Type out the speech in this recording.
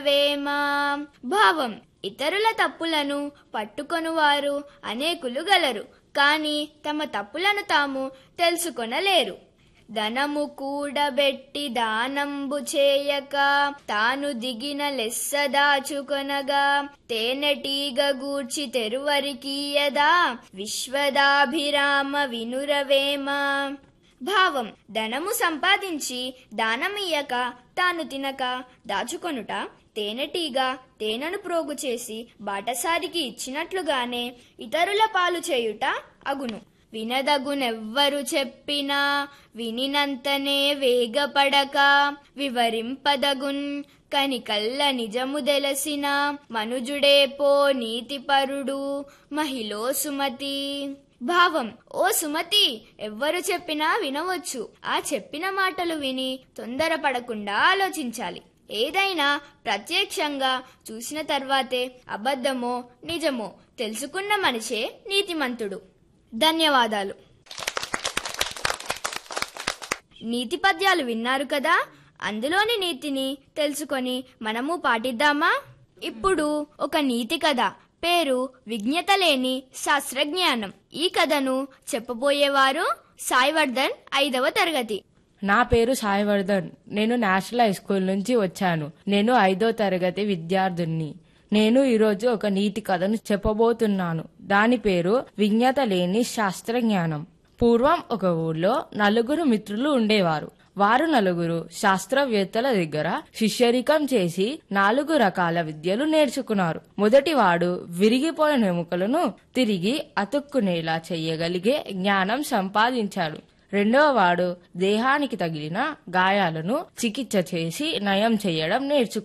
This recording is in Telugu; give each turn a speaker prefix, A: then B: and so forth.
A: వేమా భావం ఇతరుల తప్పులను పట్టుకొనువారు అనేకులు గలరు కాని తమ తప్పులను తాము తెలుసుకొనలేరు ధనము కూడబెట్టి దానంబు చేయక తాను దిగిన లెస్స దాచుకొనగా తేనెటీగ గూర్చి తెరువరికీయదా విశ్వదాభిరామ వినురవేమ భావం ధనము సంపాదించి దానమియ్యక తాను తినక దాచుకొనుట తేనెటీగ తేనెను ప్రోగు చేసి బాటసారికి ఇచ్చినట్లుగానే ఇతరుల పాలు చేయుట అగును వినదగునెవ్వరు చెప్పినా వినినంతనే వేగపడక వివరింపదగున్ కనికల్ల నిజము దెలసిన మనుజుడే పో నీతిపరుడు మహిళో సుమతి భావం ఓ సుమతి ఎవ్వరు చెప్పినా వినవచ్చు ఆ చెప్పిన మాటలు విని తొందరపడకుండా ఆలోచించాలి ఏదైనా ప్రత్యక్షంగా చూసిన తర్వాతే అబద్ధమో నిజమో తెలుసుకున్న మనిషే నీతిమంతుడు ధన్యవాదాలు నీతి పద్యాలు విన్నారు కదా అందులోని నీతిని తెలుసుకొని మనము పాటిద్దామా ఇప్పుడు ఒక నీతి కథ పేరు విజ్ఞత లేని శాస్త్రజ్ఞానం ఈ కథను చెప్పబోయేవారు సాయివర్ధన్ ఐదవ తరగతి
B: నా పేరు సాయివర్ధన్ నేను నేషనల్ హై స్కూల్ నుంచి వచ్చాను నేను ఐదో తరగతి విద్యార్థుని నేను ఈరోజు ఒక నీతి కథను చెప్పబోతున్నాను దాని పేరు విజ్ఞత లేని శాస్త్రజ్ఞానం పూర్వం ఒక ఊర్లో నలుగురు మిత్రులు ఉండేవారు వారు నలుగురు శాస్త్రవేత్తల దగ్గర శిష్యరికం చేసి నాలుగు రకాల విద్యలు నేర్చుకున్నారు మొదటివాడు విరిగిపోయిన ఎముకలను తిరిగి అతుక్కునేలా చెయ్యగలిగే జ్ఞానం సంపాదించాడు రెండవ వాడు దేహానికి తగిలిన గాయాలను చికిత్స చేసి నయం చేయడం నేర్చుకున్నాడు